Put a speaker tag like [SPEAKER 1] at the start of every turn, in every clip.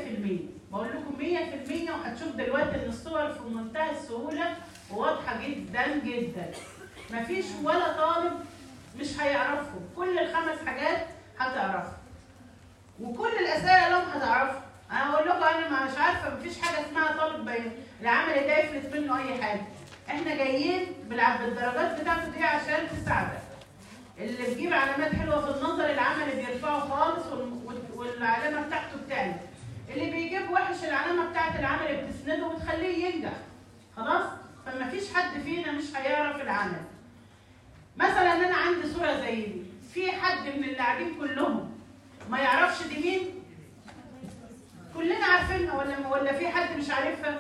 [SPEAKER 1] بقول لكم 100% وهتشوف دلوقتي ان الصور في منتهى السهوله وواضحه جدا جدا مفيش ولا طالب مش هيعرفهم كل الخمس حاجات هتعرفها وكل الاسئله لهم هتعرفها انا اقول لكم انا مش عارفه مفيش حاجه اسمها طالب بي- العمل ده يفلت منه اي حاجه احنا جايين بالع- بالدرجات بتاعته دي عشان تساعدك اللي بيجيب علامات حلوه في النظر العمل بيرفعه خالص وال- وال- والعلامه بتاعته بتعلى اللي بيجيب وحش العلامه بتاعت العمل بتسنده وتخليه ينجح خلاص فما فيش حد فينا مش هيعرف العمل مثلا انا عندي صوره زي دي في حد من اللي قاعدين كلهم ما يعرفش دي مين كلنا عارفينها ولا ولا في حد مش عارفها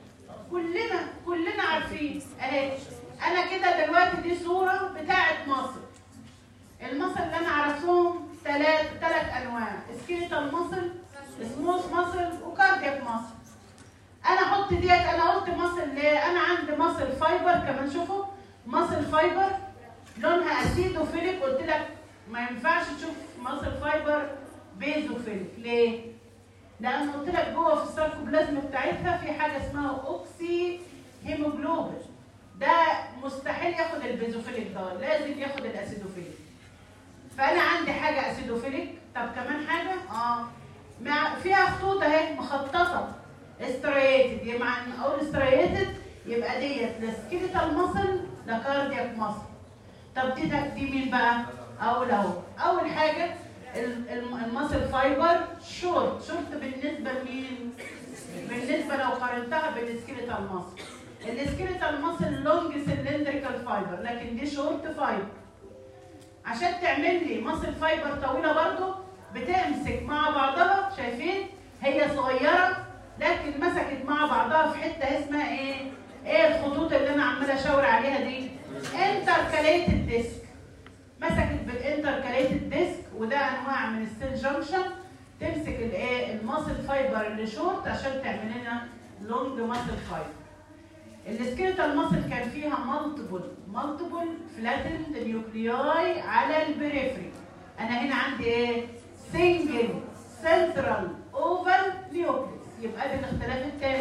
[SPEAKER 1] كلنا كلنا عارفين اهي انا كده دلوقتي دي صوره بتاعت مصر المصل اللي انا عرفتهم ثلاث ثلاث انواع سكيليتال مصل سموث مصل وكاردياك مصل انا احط ديت انا قلت مصل ليه انا عندي مصل فايبر كمان شوفوا مصل فايبر لونها اسيدوفيليك قلت لك ما ينفعش تشوف مصل فايبر بيزوفيليك ليه لان قلت لك جوه في الساركوبلازم بتاعتها في حاجه اسمها اوكسي هيموجلوبين ده مستحيل ياخد البيزوفيليك ده لازم ياخد الاسيدوفيليك فانا عندي حاجه اسيدوفيليك طب كمان حاجه اه مع فيها خطوط اهي مخططه استريتد يبقى مع ان اقول استريتد يبقى ديت لا سكيليتال ماسل لا كاردياك ماسل طب دي ده- دي مين بقى اول اهو اول حاجه ال- الم- الماسل فايبر شورت شورت بالنسبه لمين بالنسبه لو قارنتها بالسكيليتال ماسل السكيليتال ماسل لونج سلندريكال فايبر لكن دي شورت فايبر عشان تعمل لي ماسل فايبر طويله برضو بتمسك مع بعضها شايفين هي صغيره لكن مسكت مع بعضها في حته اسمها ايه ايه الخطوط اللي انا عماله اشاور عليها دي انتركاليتد ديسك مسكت بالانتركاليتد ديسك وده انواع من السيل جانكشن تمسك الايه الماسل فايبر اللي شورت عشان تعمل لنا لونج ماسل فايبر السكيلتال ماسل كان فيها مالتيبل مالتيبل فلاتند نيوكلياي على البريفري انا هنا عندي ايه سنجل سنترال اوفال نيوكليس يبقى ده الاختلاف التاني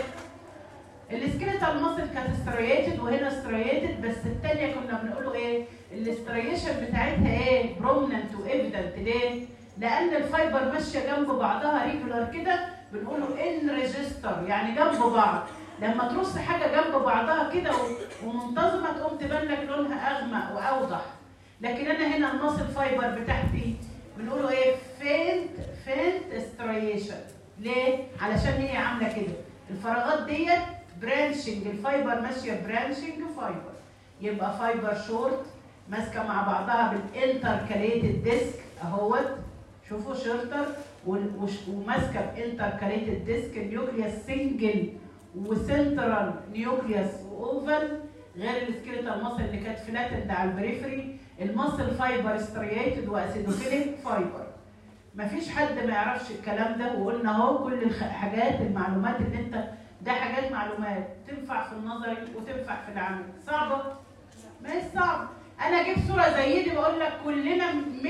[SPEAKER 1] السكيلتال ماسل كانت ستريتد وهنا ستريتد بس الثانيه كنا بنقوله ايه الاستريشن بتاعتها ايه برومننت وايفيدنت ليه لان الفايبر ماشيه جنب بعضها ريجولار كده بنقوله ان ريجستر يعني جنب بعض لما ترص حاجه جنب بعضها كده و- ومنتظمه تقوم تبان لك لونها اغمق واوضح لكن انا هنا الماسل فايبر بتاعتي بنقوله ايه فينت فينت ستريشن ليه علشان هي عامله كده الفراغات ديت برانشنج الفايبر ماشيه برانشنج فايبر يبقى فايبر شورت ماسكه مع بعضها بالانتركاليتد ديسك اهوت شوفوا شرطر وال- وش- وماسكه بانتركاليتد ديسك النيوكليوس سنجل وسنترال نيوكليوس واوفال غير السكيلتال ماسل اللي كانت فلاتند على البريفري الماسل فايبر ستريتد واسيدوفيليك فايبر مفيش حد ما يعرفش الكلام ده وقلنا اهو كل الحاجات المعلومات اللي انت ده حاجات معلومات تنفع في النظري وتنفع في العمل صعبه ما هي صعبه انا اجيب صوره زي دي واقول لك كلنا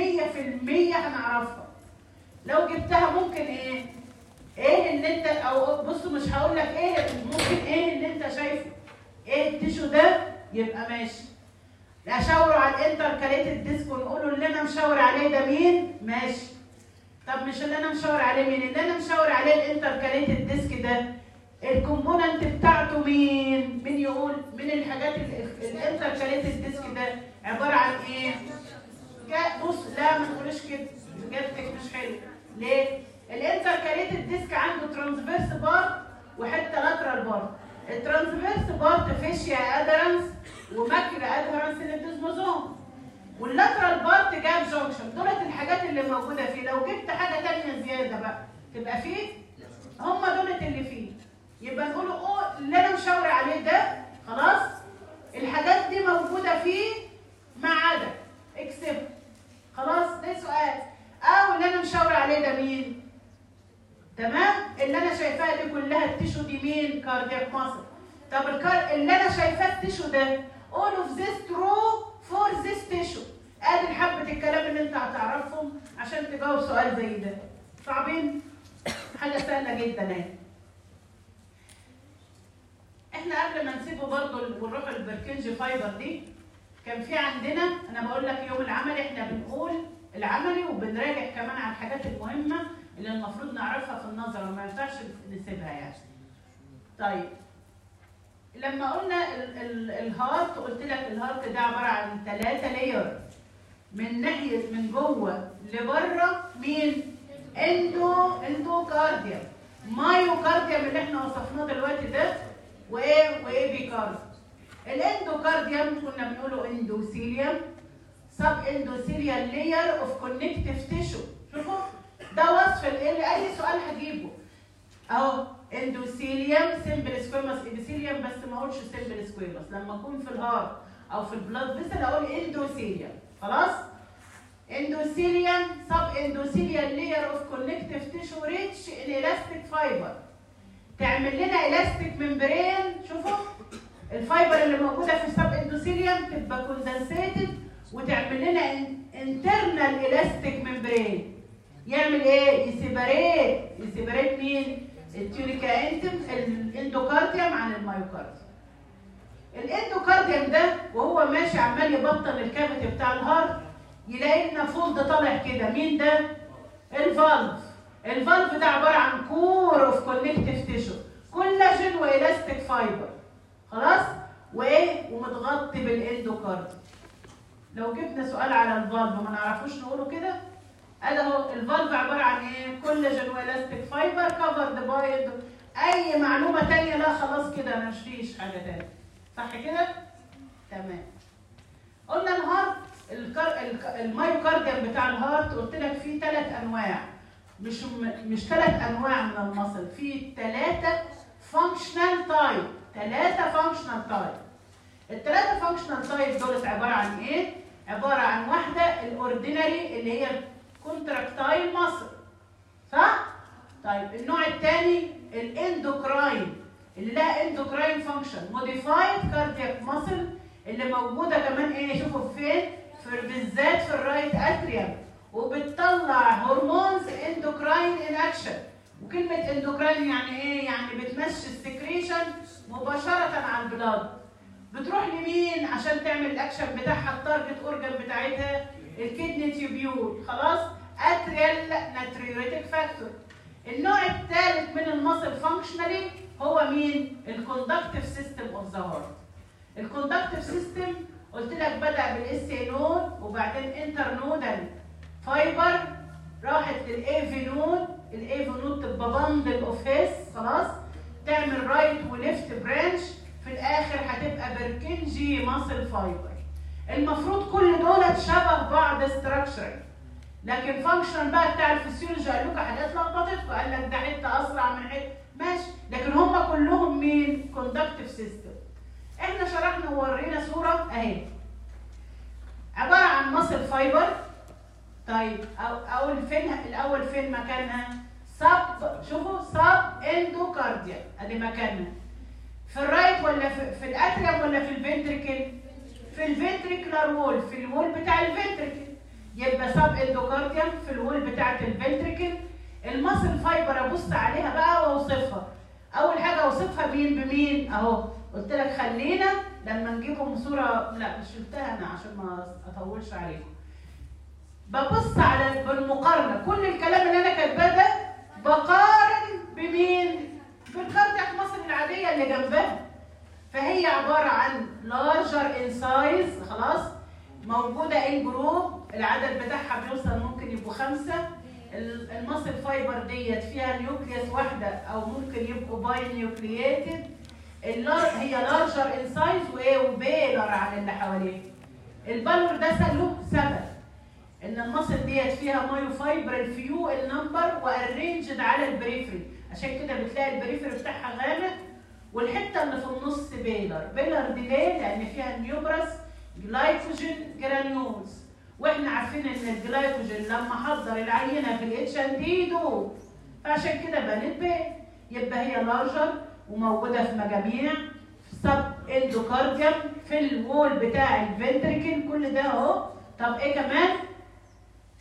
[SPEAKER 1] 100% هنعرفها لو جبتها ممكن ايه ايه اللي انت او بصوا مش هقول لك ايه ممكن ايه اللي انت شايفه ايه التيشو ده يبقى ماشي اشاوروا على الانتركاليتد ديسك ونقولوا اللي انا مشاور عليه ده مين ماشي طب مش اللي انا مشاور عليه مين اللي انا مشاور عليه الانتركاليتد ديسك ده الكومبوننت بتاعته مين مين يقول من الحاجات الانتركاليتد ديسك ده عباره عن ايه جا بص لا ما تقوليش كده اجابتك مش حلوه ليه الانتركاليتد ديسك عنده ترانسفيرس بارت وحته لاترال بارت الترانسفيرس بارت فيشيا ادرنس وماكيولا ادهرنس للديزموزوم واللاترال بارت جاب جونكشن دولت الحاجات اللي موجوده فيه لو جبت حاجه تانية زياده بقى تبقى فيه هم دولت اللي فيه يبقى نقول اه اللي انا مشاور عليه ده خلاص الحاجات دي موجوده فيه ما عدا اكسبت خلاص ده سؤال او اللي انا مشاور عليه ده مين تمام اللي انا شايفاها دي كلها التيشو دي مين كاردياك ماسل طب الكار... اللي انا شايفاه التيشو ده all of this true for this tissue ادي حبه الكلام اللي انت هتعرفهم عشان تجاوب سؤال زي ده صعبين حاجه حاجه سهله جدا اهي احنا قبل ما نسيبه برضه ونروح البركنج فايبر دي كان في عندنا انا بقول لك يوم العملي احنا بنقول العملي وبنراجع كمان على الحاجات المهمه اللي المفروض نعرفها في النظر وما ينفعش نسيبها يعني. طيب لما قلنا ال- ال- الهارت قلت لك الهارت ده عباره عن ثلاثه لاير من ناحيه من جوه لبره مين؟ اندو اندوكارديوم مايوكارديوم اللي احنا وصفناه دلوقتي ده وايه وايه بيكارديوم الاندوكارديوم كنا بنقوله اندوثيليوم سب اندوثيليال لاير اوف كونكتيف تيشو شوفوا ده وصف ال- اي سؤال هجيبه اهو اندوثيليوم سمبل سكويموس ابيثيليوم بس ما اقولش سمبل سكويموس لما اكون في الهارت او في البلاد فيسل اقول اندوثيليوم خلاص endothelium subendothelial layer of connective tissue rich in elastic fiber تعمل لنا elastic membrane شوفوا الفايبر اللي موجوده في السب اندوثيليوم تبقى كوندنسيتد وتعمل لنا internal elastic membrane يعمل ايه؟ يسيبريت يسيبريت مين؟ التيوريكا انتم الاندوكارديوم عن المايوكارديوم الاندوكارديوم ده وهو ماشي عمال يبطن الكافيتي بتاع الهارت يلاقي لنا فولد طالع كده مين ده؟ الفالف الفالف ده عباره عن كور اوف كونكتيف تيشو كولاجين والاستيك فايبر خلاص؟ وايه؟ ومتغطي بالاندوكارديوم لو جبنا سؤال على الفالف ما نعرفوش نقوله كده ادي اهو الفالف عباره عن ايه؟ كولاجين والاستيك فايبر كفرد باي اي معلومه تانية لا خلاص كده ما فيش حاجه تانية صح كده؟ تمام قلنا الهارت الكار... الك- المايوكارديوم بتاع الهارت قلت لك فيه ثلاث انواع مش م- مش ثلاث انواع من المصل في ثلاثه فانكشنال تايب ثلاثه فانكشنال تايب الثلاثه فانكشنال تايب دول عباره عن ايه عباره عن واحده الاوردينري اللي هي كونتراكتايل مصل صح طيب النوع الثاني الاندوكراين اللي لها اندوكراين فانكشن موديفايد كاردياك ماسل اللي موجوده كمان ايه شوفوا فين في بالذات في الرايت اتريوم وبتطلع هرمونز اندوكراين ان اكشن وكلمه اندوكراين يعني ايه يعني بتمشي السكريشن مباشره على البلاد بتروح لمين عشان تعمل الاكشن بتاعها التارجت اورجان بتاعتها الكدني تيوبيول خلاص اتريال ناتريوريتك فاكتور النوع الثالث من المصل فانكشنالي هو مين الكوندكتيف سيستم اوف ذا هارت الكوندكتيف سيستم قلت لك بدا بالاس اي نود وبعدين انتر نودال فايبر راحت للاي نود الاي نود تبقى باندل اوف هيس خلاص تعمل رايت وليفت برانش في الاخر هتبقى بركنجي ماسل فايبر المفروض كل دول شبه بعض استراكشر لكن فانكشن بقى بتاع الفسيولوجي قال لكم حاجات لخبطتكم قال لك ده حته اسرع من حته ماشي لكن هم كلهم مين كوندكتيف سيستم احنا شرحنا وورينا صوره اهي عباره عن ماسل فايبر طيب أو اول فين الاول فين مكانها سب شوفوا سب اندوكارديا ادي مكانها في الرايت ولا في, في الاتريوم ولا في الفنتريكل في الفنتريكولار وول في الوول بتاع الفنتريكل يبقى سب اندوكارديوم في الوول بتاعه الفنتريكل الماسل فايبر ابص عليها بقى واوصفها اول حاجه اوصفها مين بمين اهو قلت لك خلينا لما نجيبهم صوره لا مش شلتها انا عشان ما اطولش عليكم ببص على بالمقارنه كل الكلام اللي انا كاتباه ده بقارن بمين بالكاردياك مصر العاديه اللي جنبها فهي عباره عن لارجر ان سايز خلاص موجوده ان جروب العدد بتاعها بيوصل ممكن يبقوا خمسه المصل فايبر ديت فيها نيوكليوس واحده او ممكن يبقوا باي نيوكلييتد هي لارجر ان سايز وايه وبيلر عن اللي حواليه البالور ده له سبب ان المصل ديت فيها مايو فايبر الفيو النمبر وارينجد على البريفري عشان كده بتلاقي البريفري بتاعها غامق والحته اللي في النص بيلر بيلر دي ليه لان فيها نيوبرس جلايكوجين جرانيولز واحنا عارفين ان الجلايكوجين لما حضر العينه في الاتش ان دي يدوب فعشان كده بنت بيه يبقى هي لارجر وموجوده في مجاميع سب اندوكارديوم في الوول بتاع الفنتريكل كل ده اهو طب ايه كمان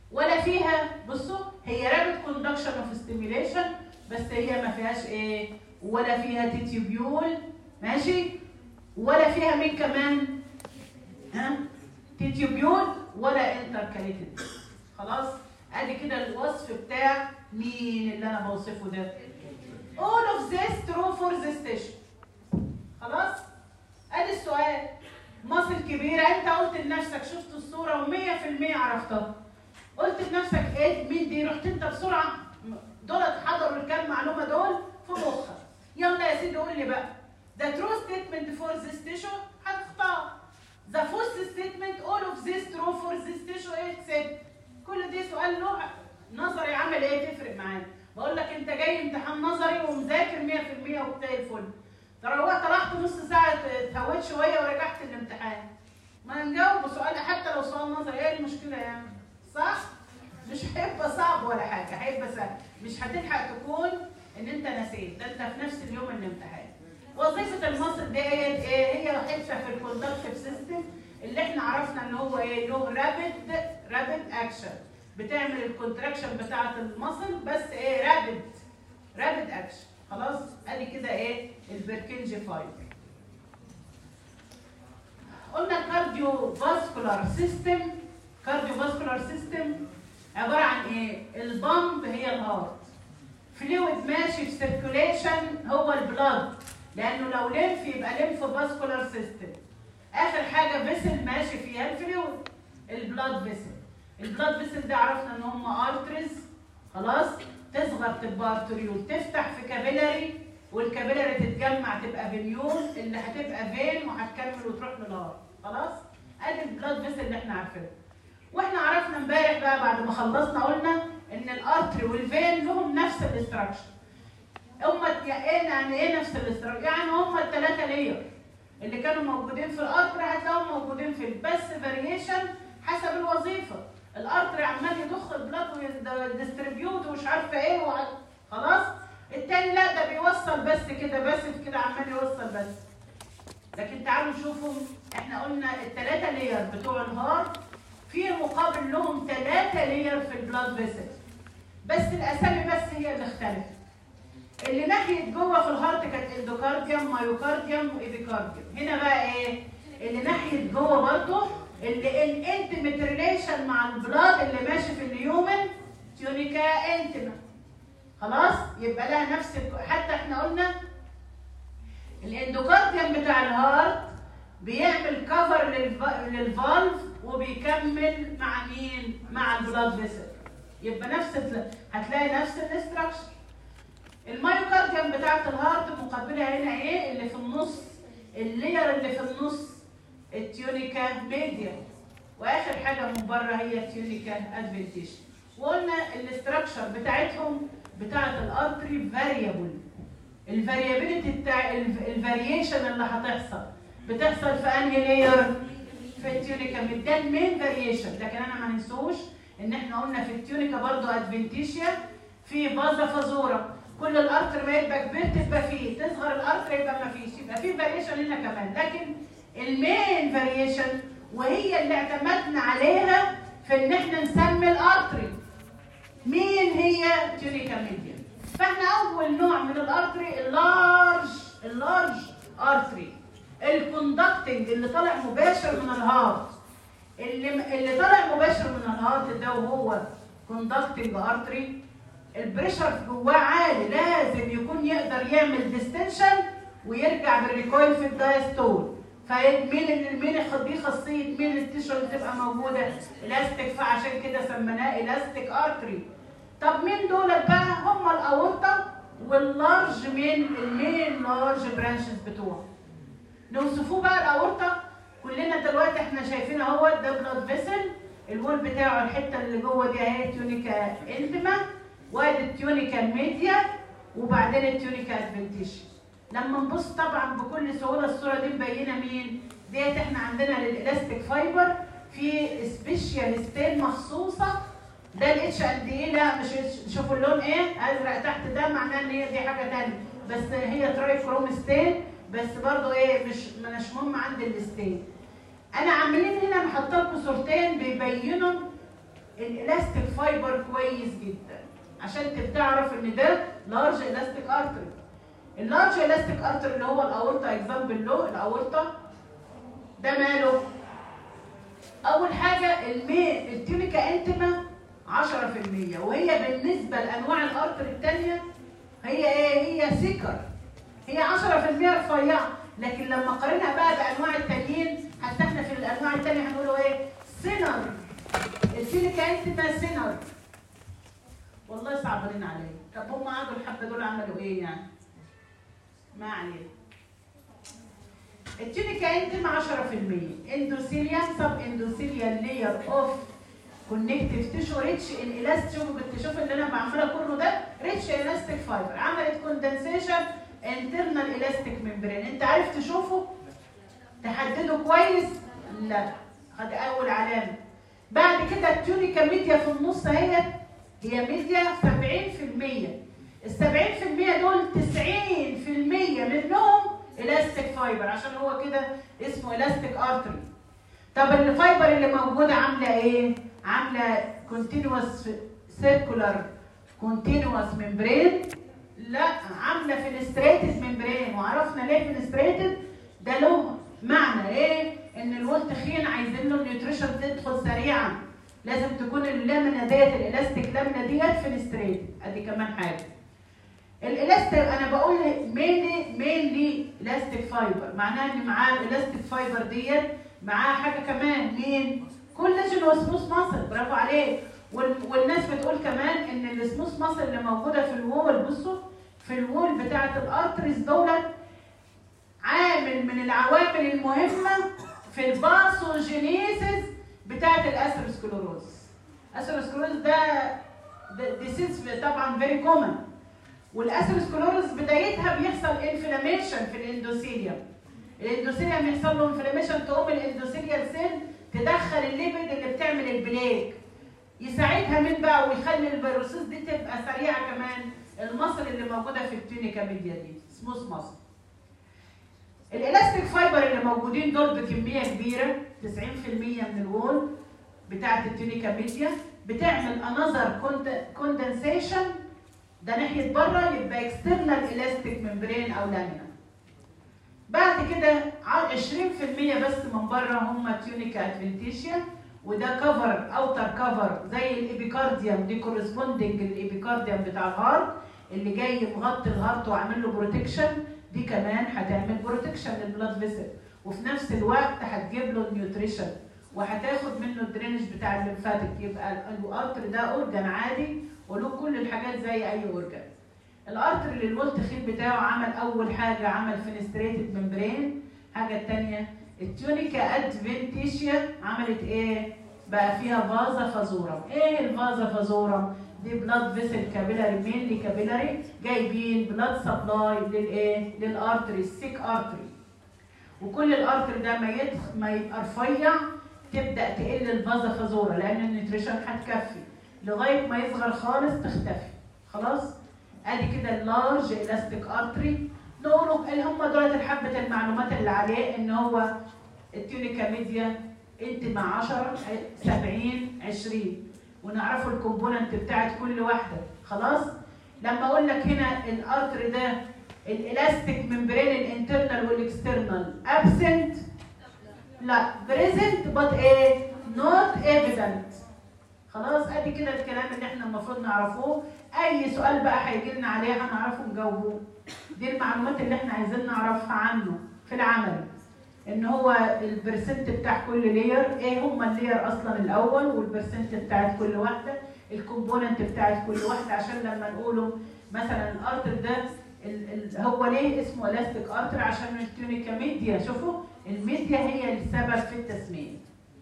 [SPEAKER 1] ولا فيها بصوا هي رابط كوندكشن اوف ستيميليشن بس هي ما فيهاش ايه ولا فيها تيتيوبيول ماشي ولا فيها مين كمان ها تيتيوبيول ولا انتركاليتد خلاص ادي كده الوصف بتاع مين اللي انا بوصفه ده all of this true for this station خلاص ادي السؤال مصر كبيرة انت قلت لنفسك شفت الصورة و100% عرفتها قلت لنفسك ايه مين دي رحت انت بسرعة دول حضروا الكام معلومة دول في مخك يلا يا سيدي قول لي بقى the true statement for this tissue هتختار the false statement all of this true for this tissue ايه except كل دي سؤال له نظري عمل ايه تفرق معانا بقول لك انت جاي امتحان نظري ومذاكر 100% وبتاع الفل ترى هو طلعت نص ساعه اتهويت شويه ورجعت الامتحان ما نجاوب سؤال حتى لو سؤال نظري ايه المشكله يعني صح مش هيبقى صعب ولا حاجه هيبقى سهل مش هتلحق تكون ان انت نسيت ده انت في نفس اليوم الامتحان وظيفه المصل دي ايه هي حته في الكوندكتيف سيستم اللي احنا عرفنا ان هو ايه له رابيد رابيد اكشن بتعمل الكونتراكشن بتاعه المصل بس ايه رابيد رابيد اكشن خلاص ادي كده ايه البركنج فايبر قلنا الكارديو فاسكولار سيستم كارديو فاسكولار سيستم عباره عن ايه البامب هي الهارت فلويد ماشي في سيركوليشن هو البلاد لانه لو ليمف يبقى ليمف فاسكولار سيستم اخر حاجه فيسل ماشي فيها الفلويد البلاد فيسل البلاد فيسل ده عرفنا ان هم ارتريز خلاص تصغر تبقى ارتريول تفتح في كابيلاري والكابيلاري تتجمع تبقى فينيول اللي هتبقى فين وهتكمل وتروح للهارت خلاص ادي البلاد فيسل اللي احنا عارفينه واحنا عرفنا امبارح بقى بعد ما خلصنا قلنا ان الارتري والفين لهم نفس الاستراكشر هم ايه يعني ايه نفس الاستراكشر يعني هم الثلاثه لير اللي كانوا موجودين في الارتري هتلاقيهم موجودين في بس فاريشن حسب الوظيفه الارتري عمال يضخ البلاد ويديستريبيوت ومش عارفه ايه وع... خلاص التاني لا ده بيوصل بس كده بس كده عمال يوصل بس لكن تعالوا شوفوا احنا قلنا الثلاثه لير بتوع الهارت في مقابل لهم ثلاثه لير في البلاد فيسل بس الاسامي بس هي اللي اختلفت اللي ناحيه جوه في الهارت كانت اندوكارديوم مايوكارديوم وايبيكارديوم هنا بقى ايه اللي ناحيه جوه برضه اللي الانتيميت ريليشن مع البلاد اللي ماشي في الهيومن تيونيكا انتما خلاص يبقى لها نفس حتى احنا قلنا الاندوكارديوم بتاع الهارت بيعمل كفر للفالف وبيكمل مع مين مع البلاد فيسل يبقى نفس هتلاقي نفس الاستراكشر المايوكارديوم بتاعت الهارت مقابلها هنا ايه اللي في النص اللير اللي في النص التيونيكا ميديا واخر حاجه من بره هي التيونيكا ادفنتيشن وقلنا الاستراكشر بتاعتهم بتاعت الارتري فاريبل الفاريابيلتي بتاع الفاريشن اللي هتحصل بتحصل في انهي لاير في التيونيكا ده المين فاريشن لكن انا ما ننسوش ان احنا قلنا في التيونيكا برضو ادفنتيشيا في بازا فازورا كل الارتر ما يبقى كبير تبقى فيه تصغر الارتر يبقى ما فيش يبقى في فاريشن هنا كمان لكن المين فاريشن وهي اللي اعتمدنا عليها في ان احنا نسمي الارتري مين هي تيونيكا ميديا فاحنا اول نوع من الارتري اللارج اللارج ارتري الكوندكتنج اللي طالع مباشر من الهارت اللي اللي طالع مباشر من الهارت ده وهو كوندكتنج ارتري البريشر جواه عالي لازم يكون يقدر يعمل ديستنشن ويرجع بالريكويل في الدايستول فمين اللي مين دي خاصيه مين التيشو اللي تبقى موجوده الاستيك فعشان كده سميناه الاستيك ارتري طب مين دول بقى هم الاورطه واللارج مين المين لارج برانشز بتوعه نوصفوه بقى الاورطه كلنا دلوقتي احنا شايفين اهو ده بلاد فيسل الوول بتاعه الحته اللي جوه دي اهي تيونيكا انتما وادي التيونيكا ميديا وبعدين التيونيكا ادفنتيشن لما نبص طبعا بكل سهوله الصوره دي مبينه مين ديت احنا عندنا للالاستيك فايبر في سبيشال ستين مخصوصه ده الاتش اند ايه لا مش شوفوا اللون ايه ازرق تحت ده معناه ان هي دي حاجه ثانيه بس هي تراي كروم ستين بس برضو ايه مش مش مهم عند الستين انا عاملين هنا نحط لكم صورتين بيبينوا الالاستيك فايبر كويس جدا عشان تعرف ان ده لارج الاستيك ارتري اللارج الاستيك ارتري اللي هو الاورتا اكزامبل له الاورتا ده ماله اول حاجه المي التونيكا انتما 10% وهي بالنسبه لانواع الارتري الثانيه هي ايه هي سكر هي 10% رفيعه لكن لما قارنها بقى بانواع التانيين حتى احنا في الانواع التانيه هنقولوا ايه سينر السيليكا انتما سينر والله صعبانين عليا طب هم قعدوا الحبه دول عملوا ايه يعني ما علينا التونيكا انتما 10% اندوثيليا سب اندوثيليا لاير اوف كونكتيف تيشو ريتش ان الاستيك شوف اللي انا بعملها كله ده ريتش الاستيك فايبر عملت كوندنسيشن انترنال الاستيك ممبرين انت عارف تشوفه تحدده كويس لا ادي اول علامه بعد كده التونيكا ميديا في النص اهي هي ميديا 70% ال 70% دول 90% منهم الاستيك فايبر عشان هو كده اسمه الاستيك ارتري طب الفايبر اللي موجوده عامله ايه عامله كونتينوس سيركولار كونتينوس ممبرين لا عامله فينستريتد ممبرين وعرفنا ليه فينستريتد ده له معنى ايه ان الول تخين عايزين له النيوتريشن تدخل سريعا لازم تكون اللامنه ديت الالاستيك لامنه ديت فينستريتد ادي كمان حاجه الالاستيك انا بقول مينلي مينلي الاستيك فايبر معناها ان معاه الالاستيك فايبر ديت معاه حاجه كمان مين كولاجين وسموث ماسل برافو عليك والناس بتقول كمان ان السموث ماسل اللي موجوده في الوول بصوا في الوول بتاعه الارتريز دولت عامل من العوامل المهمه في الباثوجينيسيس بتاعه الاسيروسكلوروز الاسيروسكلوروز ده ديسيز طبعا فيري كومن والاسيروسكلوروز بدايتها بيحصل انفلاميشن في الاندوثيليوم الاندوثيليوم يحصل له انفلاميشن تقوم الاندوثيليال سيل تدخل الليبيد اللي بتعمل البليك يساعدها من بقى ويخلي الفيروسيس دي تبقى سريعه كمان المصل اللي موجوده في التونيكا ميديا دي سموث مصل الالاستيك فايبر اللي موجودين دول بكميه كبيره 90% من الوول بتاعه التونيكا ميديا بتعمل انذر كوندنسيشن ده ناحيه بره يبقى اكسترنال الاستيك ممبرين او لامينا بعد كده 20% بس من بره هم تيونيكا ادفنتيشيا وده كفر اوتر كفر زي الابيكارديوم دي كورسبوندنج الابيكارديوم بتاع الهارت اللي جاي مغطي الهارت وعامل له بروتكشن دي كمان هتعمل بروتكشن للبلاد فيسل وفي نفس الوقت هتجيب له النيوتريشن وهتاخد منه الدرينج بتاع الليمفاتيك يبقى الارتر ده اورجان عادي وله كل الحاجات زي اي اورجان الارتر اللي الولتخيل بتاعه عمل اول حاجه عمل فينستريتد ممبرين الحاجه الثانيه التونيكا ادفنتيشيا عملت ايه بقى فيها فازا فازورم ايه الفازا فازورم دي بلاد فيسل كابيلاري مينلي كابيلاري جايبين بلاد سبلاي للايه للارتري السيك ارتري وكل الارتري ده ما يدخ ما يبقى رفيع تبدا تقل الفازا فازورا لان النيوتريشن هتكفي لغايه ما يصغر خالص تختفي خلاص ادي كده اللارج الاستيك ارتري نقوله اللي هم دول الحبه المعلومات اللي عليه ان هو التونيكا ميديا انت مع 10 70 20 ونعرفوا الكومبوننت بتاعت كل واحده خلاص لما اقول لك هنا الارتري ده الالاستيك ممبرين الانترنال والاكسترنال ابسنت لا بريزنت بات ايه نوت ايفيدنت خلاص ادي كده الكلام اللي احنا المفروض نعرفوه اي سؤال بقى هيجي لنا عليه هنعرفه نجاوبه دي المعلومات اللي احنا عايزين نعرفها عنه في العمل ان هو البرسنت بتاع كل لير ايه هم اللير اصلا الاول والبرسنت بتاعت كل واحده الكومبوننت بتاعت كل واحده عشان لما نقوله مثلا الارتر ده ال ال هو ليه اسمه الاستيك ارتر عشان التونيكا ميديا شوفوا الميديا هي السبب في التسميه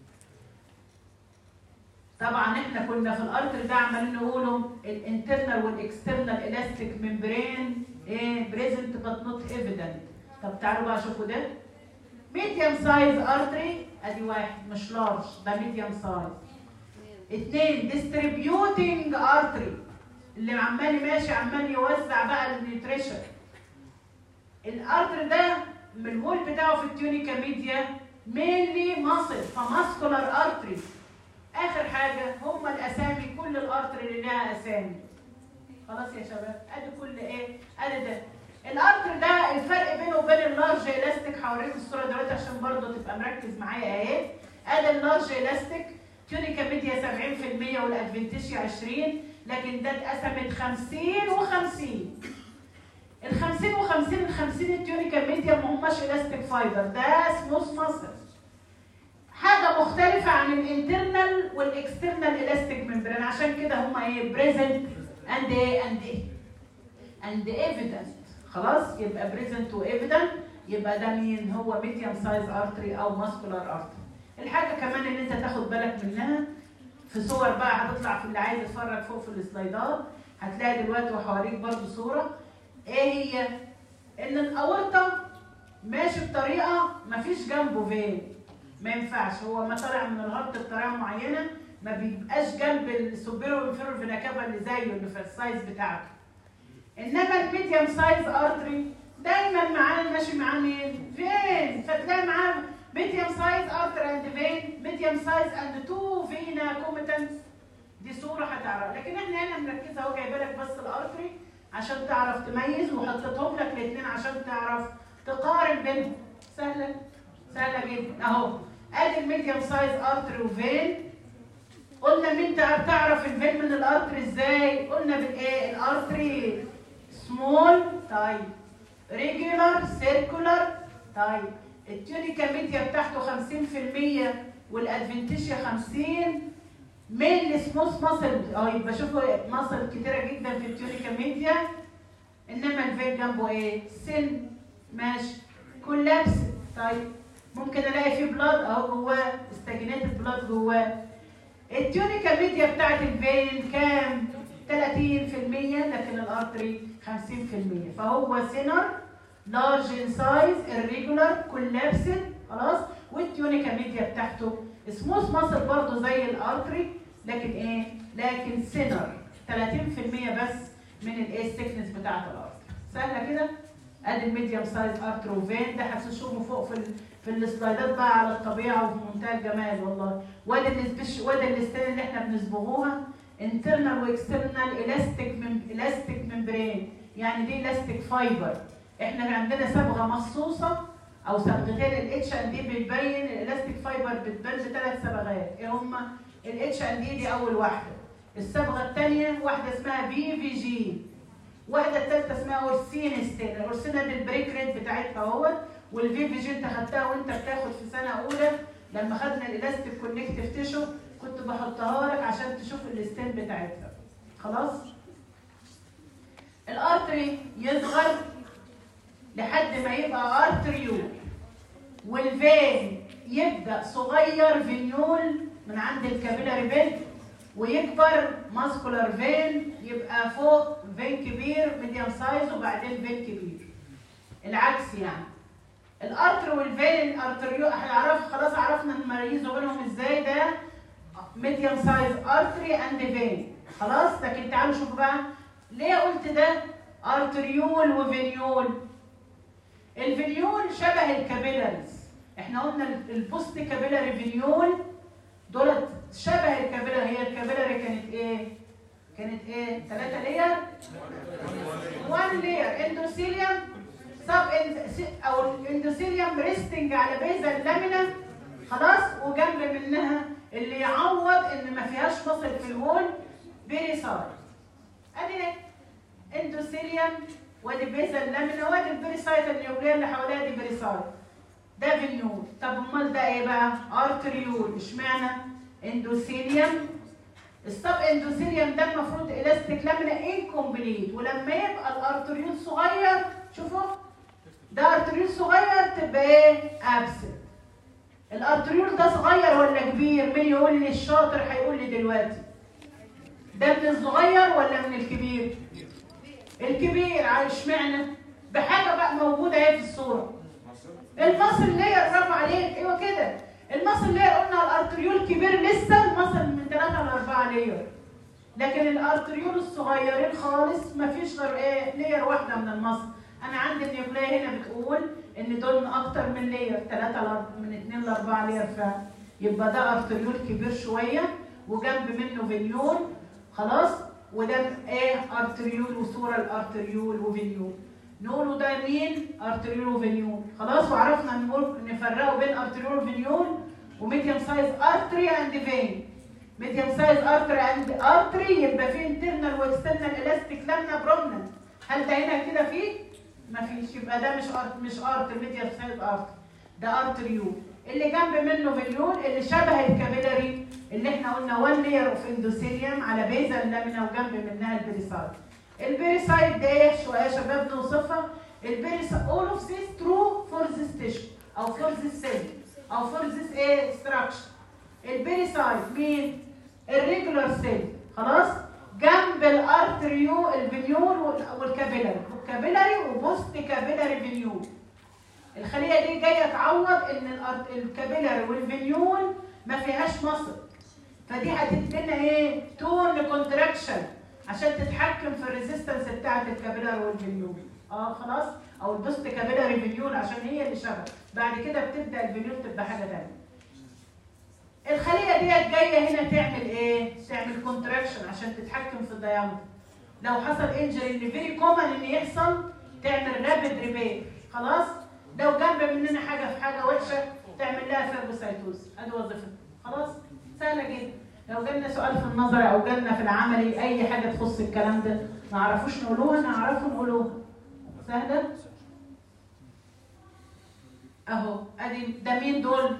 [SPEAKER 1] طبعا احنا كنا في الارتر ده عمالين نقوله الانترنال والاكسترنال الاستيك ممبرين ايه بريزنت بات نوت ايفيدنت طب تعالوا بقى شوفوا ده ميديوم سايز ارتري ادي واحد مش لارج ده ميديوم سايز اثنين ديستريبيوتنج ارتري اللي عمال ماشي عمال يوزع بقى النيوتريشن الارتري ده من الوول بتاعه في التونيكا ميديا مينلي ماسل فماسكولار ارتري اخر حاجه هم الاسامي كل الارتري اللي لها اسامي خلاص يا شباب ادي كل ايه ادي ده الارتر ده الفرق بينه وبين اللارج الاستيك هوريك الصوره دلوقتي عشان برضه تبقى مركز معايا اهي ادي اللارج الاستيك تونيكا ميديا 70% والادفنتيشيا 20 لكن ده اتقسمت 50 و50 ال 50 و50 ال 50 التونيكا ميديا ما هماش الاستيك فايبر ده سموث ماسل حاجه مختلفه عن الانترنال والاكسترنال الاستيك ممبرين عشان كده هما ايه بريزنت اند ايه اند ايه اند ايفيدنت خلاص يبقى بريزنت وايفيدنت يبقى ده مين هو ميديوم سايز ارتري او ماسكولار ارتري الحاجه كمان اللي انت تاخد بالك منها في صور بقى هتطلع في اللي عايز يتفرج فوق في السلايدات هتلاقي دلوقتي وهوريك برضو صوره ايه هي ان الاورطه ماشي بطريقه ما فيش جنبه فين ما ينفعش هو ما طالع من الهارت بطريقه معينه ما بيبقاش جنب السوبيرو انفيرو فينا كافا اللي زيه اللي في السايز بتاعته انما الميديوم سايز ارتري دايما معاه ماشي معاه مين؟ فين؟ فتلاقي معاه ميديوم سايز ارتري اند فين ميديوم سايز اند تو فينا كوميتنس دي صوره هتعرف لكن احنا هنا مركزه اهو جايبه لك بس الارتري عشان تعرف تميز وحطيتهم لك الاثنين عشان تعرف تقارن بينهم سهله سهله جدا اهو ادي الميديوم سايز ارتري وفين قلنا مين تعرف الفين من الارتري ازاي قلنا بالايه الارتري سمول طيب ريجولار سيركولار طيب التونيكا ميديا بتاعته 50% والادفنتيشيا 50 مين السموث ماسل اه يبقى شوفوا ماسل كتيره جدا في التونيكا ميديا انما الفين جنبه ايه سن ماشي كولابس طيب ممكن الاقي فيه بلاد اهو جواه استجنيتد بلاد جواه التونيكا ميديا بتاعت الفين كام 30% لكن الارتري 50% فهو سينر لارج ان سايز irregular كولابسد خلاص والتونيكا ميديا بتاعته سموث ماسل برضه زي الارتري لكن ايه لكن سينر 30% بس من الايه السكنس بتاعت الارتري سهله كده ادي الميديوم سايز ارتري وفين ده هتشوفه فوق في ال... في السلايدات بقى على الطبيعه وفي منتهى الجمال والله وادي السبيش وادي الاستان اللي احنا بنصبغوها انترنال واكسترنال الاستيك من الاستيك ممبرين يعني دي الاستيك فايبر احنا عندنا صبغه مخصوصه او صبغتين الاتش ان دي بتبين الالاستيك فايبر بتبان بثلاث صبغات ايه هما الاتش ان دي دي اول واحده الصبغه الثانيه واحده اسمها بي في جي واحده الثالثه اسمها اورسينستين الاورسينا دي البريك ريت بتاعتها اهوت والفي في جي انت خدتها وانت بتاخد في سنه اولى لما خدنا الالاستيك كونكتيف تيشو كنت بحطها لك عشان تشوف الستين بتاعتها خلاص الارتري يصغر لحد ما يبقى ارتريول والفين يبدا صغير فينيول من عند الكابيلاري بيد ويكبر ماسكولار فين يبقى فوق فين كبير ميديوم سايز وبعدين فين كبير العكس يعني الارتر والفين الارتريو هنعرف خلاص عرفنا نميزه بينهم ازاي ده ميديوم سايز ارتري اند فين خلاص لكن تعالوا شوفوا بقى ليه قلت ده ارتريول وفينيول الفينيول شبه الكابيلاريز احنا قلنا البوست كابيلاري فينيول دولت شبه الكابيلاري هي الكابيلاري كانت ايه كانت ايه ثلاثة لير 1 لير اندوثيليوم سب او الاندوثيليوم ريستنج على بيزا اللامينا خلاص وجنب منها اللي يعوض ان ما فيهاش مصل في الوول بيريسايد ادي اندوثيليوم وادي بيزا اللامينا وادي البيريسايد النيوكليه اللي حواليها دي بيريسايد ده فينيول طب امال ده ايه بقى ارتريول اشمعنى اندوثيليوم السب اندوثيليوم ده المفروض الاستيك لامينا انكمبليت ولما يبقى الارتريول صغير شوفوا ده ارتريول صغير تبقى ايه ابسنت الارتريول ده صغير ولا كبير مين يقول لي الشاطر هيقول لي دلوقتي ده من الصغير ولا من الكبير الكبير اشمعنى بحاجه بقى موجوده اهي في الصوره المصل لير برافو عليك ايوه كده المصل لير قلنا الارتريول كبير لسه المصل من 3 ل 4 لير لكن الارتريول الصغيرين خالص ما فيش غير ايه لير واحده من المصل انا عندي النيوكليه هنا بتقول ان دول اكتر من لير 3 من 2 ل 4 لير فعلا يبقى ده ارتريول كبير شويه وجنب منه فينيول خلاص وده ايه ارتريول وصوره الارتريول وفينيول نقوله ده مين ارتريول وفينيول خلاص وعرفنا نقول نفرقه بين ارتريول وفينيول وميديوم سايز ارتري اند فين ميديوم سايز ارتري اند ارتري يبقى فيه انترنال واكسترنال الاستيك لامنا برومننت هل ده هنا كده فيه مفيش يبقى ده مش ارت مش ارت ميديوم سايز ارت ده ارتريول اللي جنب منه فينيول اللي شبه الكابيلاري اللي احنا قلنا 1 لير اوف اندوثيليوم على بيزل لامنا وجنب منها البيريسايد البيريسايد ده ايه شويه يا شباب نوصفها البيريسايد all of this true for this tissue او for this cell او for this ايه structure البيريسايد مين الريجولار سيل خلاص جنب الارتريو الفينيول والكابيلاري والكابيلاري وبوست كابيلاري فينيول الخليه دي جايه تعوض ان الكابيلاري والفينيول ما فيهاش مصل فدي هتدينا ايه تون كونتراكشن عشان تتحكم في الريزيستنس بتاعه الكابيلاري والفينيول اه خلاص او البوست كابيلاري فينيول عشان هي اللي شبه بعد كده بتبدا الفينيول تبقى حاجه ثانيه الخليه ديت جايه هنا تعمل ايه تعمل كونتراكشن عشان تتحكم في الديامتر لو حصل انجري اللي فيري كومن ان يحصل تعمل رابيد ريبير خلاص لو جنب مننا حاجه في حاجه وحشه تعمل لها فيربوسايتوز ادي وظيفتها خلاص سهله جدا لو جالنا سؤال في النظري او جالنا في العملي اي حاجه تخص الكلام ده ما عرفوش نقولوها نعرفه نقولوها سهله اهو ادي ده مين دول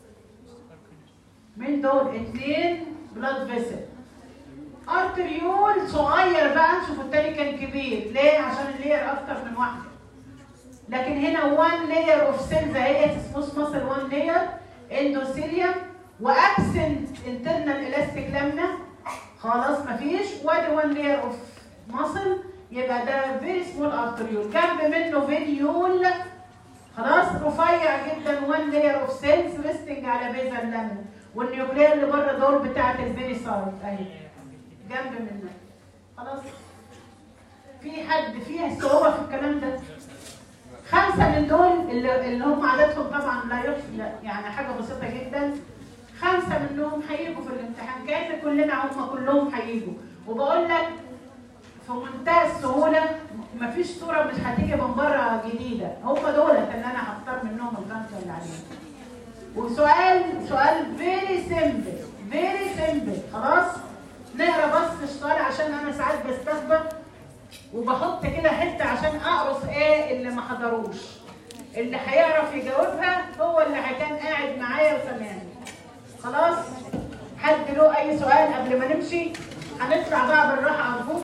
[SPEAKER 1] مين دول اتنين بلاد فيسل ارتريول صغير بقى شوفوا التاني كان كبير ليه عشان اللير اكتر من واحده لكن هنا 1 لاير اوف سيلز اهي سموث ماسل 1 لاير اندوثيليوم وابسنت انترنال الاستيك لامنا خلاص مفيش وادي 1 لاير اوف ماسل يبقى ده فيري سمول ارتريول جنب منه فينيول خلاص رفيع جدا 1 لاير اوف سيلز ريستنج على بيزل لامنا والنيوكلير اللي بره دول بتاعت الفيري سايد اهي جنب منها خلاص في حد فيها صعوبه في الكلام ده خمسه من دول اللي, اللي هم عددهم طبعا لا يحصل يعني حاجه بسيطه جدا خمسه منهم هيجوا في الامتحان كان كلنا هم كلهم هيجوا وبقول لك في منتهى السهوله مفيش صوره مش هتيجي من بره جديده هم دول اللي انا هختار منهم الخمسه اللي عليهم وسؤال سؤال فيري سيمبل فيري سيمبل خلاص نقرا بس اشتغل عشان انا ساعات بستخبى وبحط كده حته عشان اقرص ايه اللي ما حضروش اللي هيعرف يجاوبها هو اللي كان قاعد معايا وسامعني خلاص حد له اي سؤال قبل ما نمشي هنطلع بقى بالراحه ارجوك